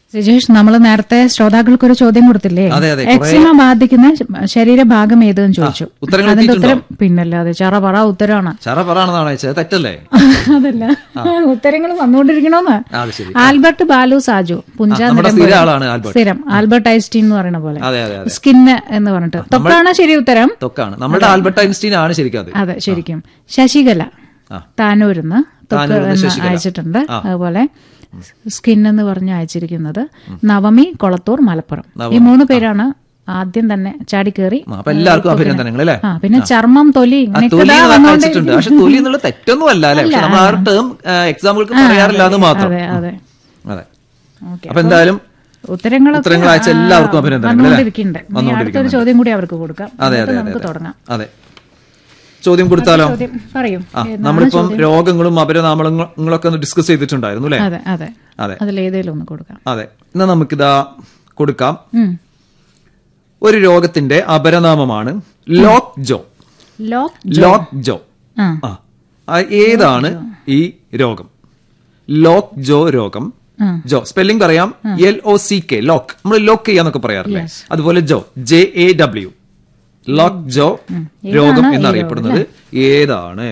സിജേഷ് നമ്മൾ നേരത്തെ ശ്രോതാക്കൾക്ക് ഒരു ചോദ്യം കൊടുത്തില്ലേ അതെ, അതെ, എക്സിമ ബാധിക്കുന്ന ശ- ശരീരഭാഗം ഏതെന്ന് ചോദിച്ചു ഉത്തരങ്ങൾ അതിന്റെ ഉത്തരം പിന്നല്ലാതെ ചറ പറ ഉത്തരമാണ് ചറ പറയാണെന്നാണ് അയച്ചത് തെറ്റല്ലേ അതല്ല ഉത്തരങ്ങൾ വന്നുകൊണ്ടിരിക്കണോന്ന് ആ, അത് ശരി ആൽബർട്ട് ബാലു സാജു പുഞ്ച നമ്മുടെ സ്ഥിര ആളാണ് ആൽബർട്ട് സ്ഥിരം ആൽബർട്ട് ഐൻസ്റ്റീൻ എന്ന് പറയുന്ന പോലെ അതെ അതെ അതെ സ്കിന്ന് എന്ന് പറഞ്ഞിട്ട് തൊക്കാണ് ശരി ഉത്തരം തൊക്കാണ് നമ്മുടെ ആൽബർട്ട് ഐൻസ്റ്റീൻ ആണ് ശരിക്കും അത് അതെ ശരിക്കും ശശികല ആ. താനൂരിന്ന് തൊക്ക് താനൂരിന്ന് എന്ന് ശശികല. അയച്ചിട്ടുണ്ട് അതുപോലെ സ്കിൻ എന്ന് പറഞ്ഞ് അയച്ചിരിക്കുന്നത് നവമി കൊളത്തൂർ മലപ്പുറം ഈ മൂന്ന് പേരാണ് ആദ്യം തന്നെ ചാടിക്കേറി ആ, അപ്പൊ എല്ലാവർക്കും അഭിനന്ദനങ്ങൾ അല്ലേ ആ പിന്നെ ചർമ്മം തൊലി ആ, ഇങ്ങനെയൊക്കെ തൊലി ദാ എന്നൊക്കെ വന്നോണ്ടേ അയച്ചിട്ടുണ്ട് പക്ഷെ തൊലി എന്നുള്ള തെറ്റൊന്നും അല്ല അല്ലെ പക്ഷെ നമ്മൾ ആ ടേം എക്സാമുകൾക്ക് പറയാറില്ല എന്ന് മാത്രം അതെ അതെ അതെ ഓക്കെ അപ്പൊ എന്തായാലും ഉത്തരങ്ങളൊക്കെ ഉത്തരങ്ങൾ അയച്ച എല്ലാവർക്കും അഭിനന്ദനങ്ങൾ അല്ലേ? വന്നുകൊണ്ടിരിക്കുന്നുണ്ട് ഇനി അടുത്തൊരു ചോദ്യം കൂടി അവർക്ക് കൊടുക്കാം അതെ എന്നിട്ട് അതെ നമുക്ക് അതെ തുടങ്ങാം അതെ ചോദ്യം കൊടുത്താലോ ചോദ്യം പറയൂ ആ നമ്മളിപ്പം രോഗങ്ങളും അപരനാമങ്ങളൊക്കെ ഒന്ന് ഡിസ്കസ് ചെയ്തിട്ടുണ്ടായിരുന്നു അല്ലെ അതെ അതെ അതെ അതിലേതേലും ഒന്ന് കൊടുക്കാം അതെ എന്നാ നമുക്കിതാ കൊടുക്കാം ഉം. ഒരു രോഗത്തിന്റെ അപരനാമമാണ് lockjaw lock lockjaw ആ ആ ആ, ഏതാണ് ഈ രോഗം ലോക്ക് ജോ രോഗം ആ. ജോ സ്പെല്ലിംഗ് പറയാം L O C K lock നമ്മൾ ലോക്ക് ചെയ്യാന്നൊക്കെ പറയാറില്ലേ അതുപോലെ jaw J A W lockjaw രോഗം എന്നറിയപ്പെടുന്നത് ഏതാണ്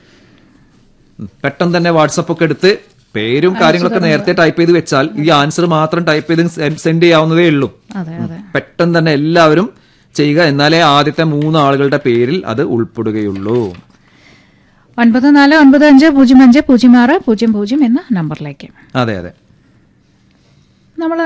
ഉം. പെട്ടെന്ന് തന്നെ വാട്സപ്പ് ഒക്കെ എടുത്ത് പേരും കാര്യങ്ങളൊക്കെ നേരത്തെ ടൈപ്പ് ചെയ്ത് വെച്ചാൽ ഈ ആൻസർ മാത്രം ടൈപ്പ് ചെയ്ത് സെൻഡ് ചെയ്യാവുന്നതേ ഉള്ളൂ അതെ അതെ പെട്ടെന്ന് തന്നെ എല്ലാവരും ചെയ്യുക എന്നാലേ ആദ്യത്തെ മൂന്ന് ആളുകളുടെ പേരിൽ അത് ഉൾപ്പെടുകയുള്ളൂ ഒൻപത് നാല് ഒൻപത് അഞ്ച് പൂജ്യം അഞ്ച് പൂജ്യം ആറ് പൂജ്യം പൂജ്യം എന്ന നമ്പറിലേക്ക് അതെ അതെ നമ്മൾ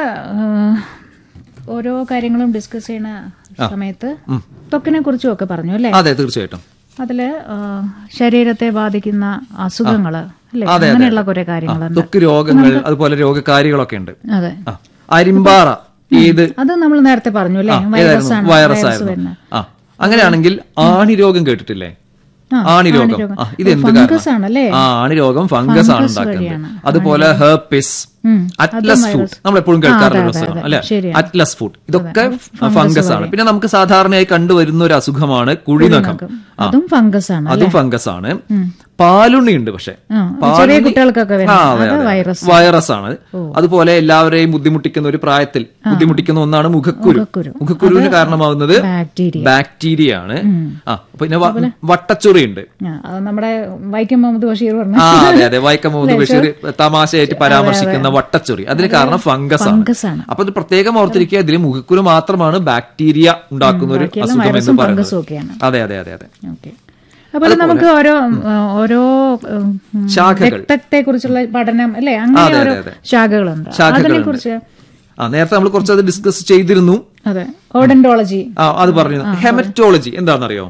ഓരോ കാര്യങ്ങളും ഡിസ്കസ് ചെയ്യുന്ന സമയത്ത് ത്വക്കിനെ കുറിച്ചും ഒക്കെ പറഞ്ഞു അല്ലേ അതെ തീർച്ചയായിട്ടും അതില് ആ, ശരീരത്തെ ബാധിക്കുന്ന അസുഖങ്ങള് അല്ലേ അതെ, അതെ. അങ്ങനെയുള്ള കുറെ കാര്യങ്ങളുണ്ട് ത്വക്ക് രോഗങ്ങൾ അതുപോലെ രോഗകാരികളൊക്കെ ഉണ്ട് അതെ ആ. അരിമ്പാറ ഏത് അത് നമ്മൾ നേരത്തെ പറഞ്ഞു അല്ലേ വൈറസ് ആണ് വൈറസ് വൈറസ് ആയിരുന്നു വരുന്ന ആ അങ്ങനെയാണെങ്കിൽ ആണിരോഗം കേട്ടിട്ടില്ലേ ആ, ആണിരോഗം ആണിരോഗം. ആ ഇത് എന്ത് ഫംഗസ് കാരണം ആണല്ലേ? ആ ആണിരോഗം ഫംഗസ് ആണ് ഫംഗസ് ഉണ്ടാക്കുന്നത് വഴിയാണ്. അതുപോലെ ഹെർപ്പിസ് ഉം. അറ്റ്ലസ് ഫുഡ് നമ്മൾ എപ്പോഴും കേൾക്കാറുള്ള അതെ, സാധനം അതെ, അല്ലെ ശരിയാണ്. അറ്റ്ലസ് ഫുഡ് ഇതൊക്കെ ഫംഗസ് ആണ് പിന്നെ നമുക്ക് സാധാരണയായി കണ്ടുവരുന്ന ഒരു അസുഖമാണ് കുഴിനഖം ആ അതും ഫംഗസ് ആണ് അതും ഫംഗസ് ആണ് പാലുണ്ണി ഉണ്ട് പക്ഷെ ആ, ചെറിയ കുട്ടികൾക്കൊക്കെ വരുന്ന ആ, അതെ, അത് അതെ. വൈറസ് വൈറസ് ആണ് അതുപോലെ എല്ലാവരെയും ബുദ്ധിമുട്ടിക്കുന്ന ഒരു പ്രായത്തിൽ ബുദ്ധിമുട്ടിക്കുന്ന ഒന്നാണ് മുഖക്കുരു മുഖക്കുരു. മുഖക്കുരുവിന് കാരണമാവുന്നത് ബാക്ടീരിയ ബാക്ടീരിയ ആണ് ആ പിന്നെ വ- വട്ടച്ചൊറി ഉണ്ട് ആ, അത് നമ്മുടെ വൈക്കം മുഹമ്മദ് ബഷീർ പറഞ്ഞു ആ അതെ അതെ വൈക്കം മുഹമ്മദ് ബഷീർ തമാശയായിട്ട് പരാമർശിക്കുന്ന വട്ടച്ചൊറി അതിന് കാരണം ഫംഗസ് ആണ് ഫംഗസ് ആണ് അപ്പൊ ഇത് പ്രത്യേകം ഓർത്തിരിക്കുക ഇതിൽ മുഖക്കുരു മാത്രമാണ് ബാക്ടീരിയ ഉണ്ടാക്കുന്ന ഒരു ബാക്കിയെല്ലാം അസുഖം എന്ന് വൈറസും പറയുന്നത് ഫംഗസും ഒക്കെയാണ് അതെ അതെ അതെ അതെ ഓക്കെ അതുപോലെ നമുക്ക് ഓരോ ആ, ഓരോ ഉം, ശാഖകൾ. രക്തത്തെ കുറിച്ചുള്ള പഠനം അല്ലെ അങ്ങനെ അതെ, ഓരോ അതെ, അതെ. ശാഖകളുണ്ട് ശാഖകളുണ്ട്. അതിനെ കുറിച്ച് ആ നേരത്തെ നമ്മൾ കുറച്ചത് ഡിസ്കസ് ചെയ്തിരുന്നു അതെ ഓഡന്റോളജി ആ അത് പറഞ്ഞു ഹെമറ്റോളജി എന്താണെന്നറിയോ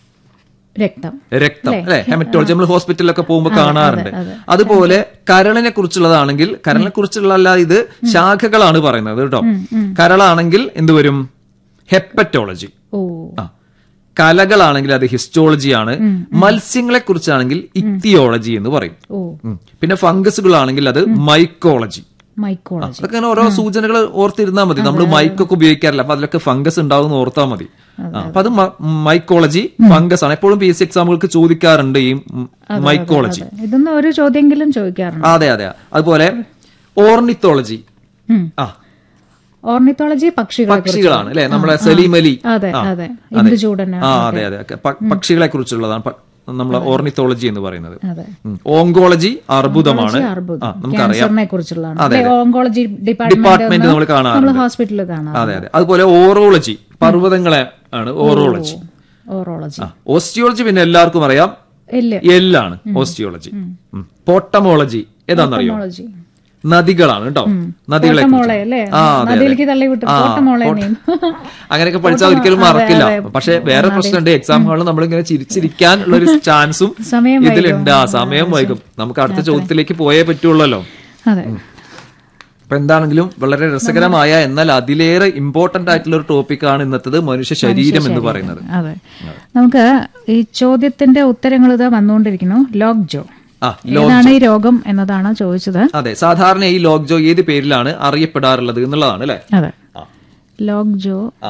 രക്തം രക്തം അല്ലെ ഹെമറ്റോളജി നമ്മൾ ഹോസ്പിറ്റലിലൊക്കെ പോകുമ്പോൾ കാണാറുണ്ട് അതുപോലെ കരളിനെ കുറിച്ചുള്ളതാണെങ്കിൽ കരളിനെ കുറിച്ചുള്ള ഇത് ശാഖകളാണ് പറയുന്നത് കേട്ടോ കരളാണെങ്കിൽ എന്ത് വരും ഹെപ്പറ്റോളജി ഓ ആ കലകളാണെങ്കിൽ അത് ഹിസ്റ്റോളജിയാണ് മത്സ്യങ്ങളെ കുറിച്ചാണെങ്കിൽ ഇക്തിയോളജി എന്ന് പറയും ഓ ഉം. പിന്നെ ഫംഗസുകളാണെങ്കിൽ അത് മൈക്കോളജി മൈക്കോളജി അതൊക്കെ ഇങ്ങനെ ഓരോ സൂചനകൾ ഓർത്തിരുന്നാൽ മതി നമ്മൾ മൈക്കൊക്കെ ഉപയോഗിക്കാറില്ല അപ്പൊ അതിലൊക്കെ ഫംഗസ് ഉണ്ടാവും എന്ന് ഓർത്താൽ മതി ആ, അപ്പൊ അത് മൈക്കോളജി ഫംഗസ് ആണ് എപ്പോഴും പി എസ് സി എക്സാമുകൾക്ക് ചോദിക്കാറുണ്ട് ഈ മൈക്കോളജി ഇതൊന്നും ഒരു ചോദ്യമെങ്കിലും ചോദിക്കാറുണ്ട് അതെ അതെ അതുപോലെ ഓർണിത്തോളജി ഉം. ആ ഓർണിത്തോളജി പക്ഷികളെ പക്ഷികളാണ് അല്ലെ നമ്മളെ സലീം അലി അതെ ആ, അതെ ഇന്ദുചൂടന് ആ അതെ അതെ പ- പക്ഷികളെ കുറിച്ചുള്ളതാണ് പ- നമ്മളെ ഓർണിത്തോളജി എന്ന് പറയുന്നത് അതെ ഉം. ഓങ്കോളജി അർബുദമാണ് അർബുദം ആ നമുക്കറിയാം ക്യാൻസറിനെ കുറിച്ചുള്ളതാണ് അല്ലെ ഓങ്കോളജി ഡിപ്പാർട്ട്മെന്റ് ഡിപ്പാർട്ട്മെന്റ് നമ്മൾ നമ്മൾ കാണാറുണ്ട് ഹോസ്പിറ്റലിൽ കാണാം അതെ അതെ അതുപോലെ ഓറോളജി പർവ്വതങ്ങളെ ആണ് ഓറോളജി ഓറോളജി ആ ഓസ്റ്റിയോളജി പിന്നെ എല്ലാവർക്കും അറിയാം ഇല്ല എല്ലാണ് ഓസ്റ്റിയോളജി ഉം. പോട്ടമോളജി ഏതാണെന്നറിയോ ഓറോളജി നദികളാണ് കേട്ടോ നദികളെ മോളെ അല്ലേ ആ അതെ അതെ നദിയിലേക്ക് തള്ളി വിട്ടു ആ, മോളെ പോട്ട- അങ്ങനെയൊക്കെ പഠിച്ചാൽ ഒരിക്കലും മറക്കില്ല പക്ഷെ വേറെ പ്രശ്നമുണ്ട് എക്സാം ഹാളിൽ നമ്മളിങ്ങനെ ചിരിച്ചിരിക്കാൻ ഉള്ള ഒരു ചാൻസും സമയം ഇതിലുണ്ട് ആ സമയം വൈകും നമുക്ക് അടുത്ത ചോദ്യത്തിലേക്ക് പോയേ പറ്റുള്ളല്ലോ അതെ അപ്പൊ എന്താണെങ്കിലും വളരെ രസകരമായ എന്നാൽ അതിലേറെ ഇമ്പോർട്ടന്റ് ആയിട്ടുള്ള ഒരു ടോപ്പിക്കാണ് ഇന്നത്തത് മനുഷ്യ ശരീരം എന്ന് പറയുന്നത് അതെ നമുക്ക് ഈ ചോദ്യത്തിന്റെ ഉത്തരങ്ങൾ ഇത് വന്നുകൊണ്ടിരിക്കുന്നു ലോക്ക് ജോ ആ ഏതാണ് ഈ രോഗം എന്നതാണ് ചോദിച്ചത് അതെ സാധാരണ ഈ ലോക്ജോ ഏത് പേരിലാണ് അറിയപ്പെടാറുള്ളത് എന്നുള്ളതാണ് അല്ലെ അതെ ലോക്ക് ജോ ആ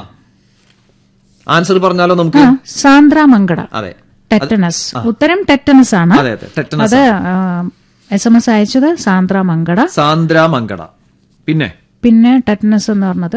ആൻസർ പറഞ്ഞാലോ നമുക്ക് ആ സാന്ദ്ര മങ്കട അതെ ടെറ്റനസ് ഉത്തരം ടെറ്റനസ് ആണ് അതെ അതെ ടെറ്റനസ് അത് എസ് എം എസ് അയച്ചത് സാന്ദ്ര മങ്കട സാന്ദ്ര മങ്കട പിന്നെ പിന്നെ ടെറ്റനസ് എന്ന് പറഞ്ഞത്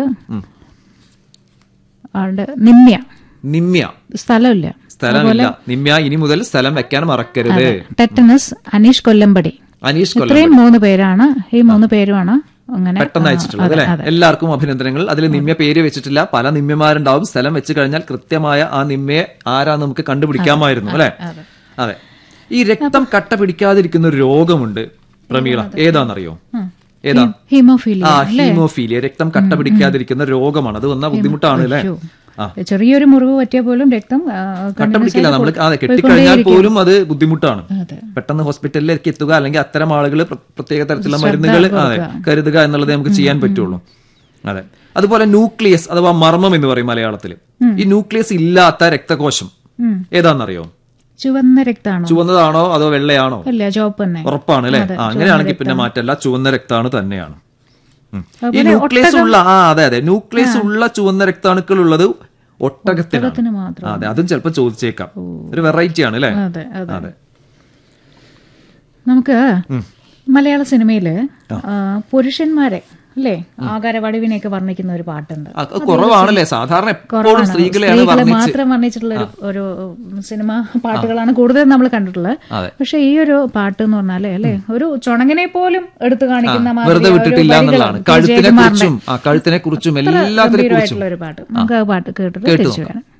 ആളുടെ നിമ്യ നിമ്യ സ്ഥലമില്ല സ്ഥലമില്ല നിമ്യ ഇനി മുതൽ സ്ഥലം വെക്കാൻ മറക്കരുത് ടെറ്റനസ് അനീഷ് കൊല്ലമ്പടി അനീഷ് കൊല്ലം ഇത്രയും മൂന്ന് പേരാണ് ഈ മൂന്ന് പേരുമാണ് അങ്ങനെ പെട്ടെന്ന് അയച്ചിട്ടുള്ളത് അല്ലെ എല്ലാവർക്കും അഭിനന്ദനങ്ങൾ അതിൽ നിമ്യ പേര് വെച്ചിട്ടില്ല പല നിമ്യമാരുണ്ടാവും സ്ഥലം വെച്ച് കഴിഞ്ഞാൽ കൃത്യമായ ആ നിമ്യയെ ആരാ നമുക്ക് കണ്ടുപിടിക്കാമായിരുന്നു അല്ലെ അതെ ഈ രക്തം കട്ട പിടിക്കാതിരിക്കുന്ന ഒരു രോഗമുണ്ട് പ്രമീള ഏതാണെന്നറിയോ ഏതാ ഹീമോഫീലിയ ആ ഹീമോഫീലിയ രക്തം കട്ട പിടിക്കാതിരിക്കുന്ന രോഗമാണ് അത് വന്ന ബുദ്ധിമുട്ടാണ് അല്ലെ ആ ചെറിയൊരു മുറിവ് പറ്റിയ പോലും രക്തം ആ, കട്ട continuous പിടിക്കില്ല ആയിട്ട് നമ്മൾ അതെ പോയി- കെട്ടിക്കഴിഞ്ഞാൽ പോലും അത് ബുദ്ധിമുട്ടാണ് അതെ പെട്ടെന്ന് ഹോസ്പിറ്റലിലേക്ക് എത്തുക അല്ലെങ്കിൽ അത്തരം ആളുകൾ പ്രത്യേക തരത്തിലുള്ള മരുന്നുകൾ അതെ കരുതുക എന്നുള്ളത് നമുക്ക് ചെയ്യാൻ പറ്റുള്ളൂ അതെ അതുപോലെ ന്യൂക്ലിയസ് അഥവാ മർമ്മം എന്ന് പറയും മലയാളത്തിൽ ഈ ന്യൂക്ലിയസ് ഇല്ലാത്ത രക്തകോശം ഏതാണെന്നറിയോ ചുവന്ന രക്താണോ ചുവന്നതാണോ അതോ വെള്ളയാണോ അല്ല ചുവപ്പ് തന്നെ ഉറപ്പാണ് അല്ലെ ആ അങ്ങനെയാണെങ്കിൽ പിന്നെ മാറ്റല്ല ചുവന്ന രക്താണ് തന്നെയാണ് ഉം. ഈ ന്യൂക്ലിയസ് ഉള്ള ആ അതെ അതെ ന്യൂക്ലിയസ് ഉള്ള ചുവന്ന രക്താണുക്കൾ ഉള്ളത് ഒട്ടകത്തിനാണ് ഒട്ടകത്തിന് മാത്രം ആ, അതെ അതും ചിലപ്പോൾ ചോദിച്ചേക്കാം ഒരു വെറൈറ്റി ആണ് അല്ലെ അതെ അതെ അതെ നമുക്ക് മലയാള സിനിമയില് ആ, പുരുഷന്മാരെ അല്ലേ ആകാരവടിവിനെയൊക്കെ വർണ്ണിക്കുന്ന ഒരു പാട്ടുണ്ട് ആ, അത് കുറവാണല്ലേ സാധാരണ എപ്പോഴും കുറവാണ്. സ്ത്രീകളെയാണ് സ്ത്രീകളെ വർണ്ണിച്ച് മാത്രം വർണ്ണിച്ചിട്ടുള്ള ഒരു ഒരു സിനിമ പാട്ടുകളാണ് കൂടുതൽ നമ്മൾ കണ്ടിട്ടുള്ളത് അതെ. പക്ഷെ ഈ ഒരു പാട്ട് എന്ന് പറഞ്ഞാല് അല്ലേ ഒരു ചുണങ്ങിനെ പോലും എടുത്തു കാണിക്കുന്ന മാതിരി വെറുതെ ആ ഒരു വിട്ടിട്ടില്ല വരികള് എന്നുള്ളതാണ് കെ. കഴുത്തിനെ ജയകുമാറിന്റെ കുറിച്ചും ആ കഴുത്തിനെ കുറിച്ചും എല്ലാത്തിനെ കുറിച്ചും ഗംഭീരമായിട്ടുള്ള ഒരു പാട്ട് നമുക്ക് ആ പാട്ട് കേട്ടിട്ട് തിരിച്ചു വരാം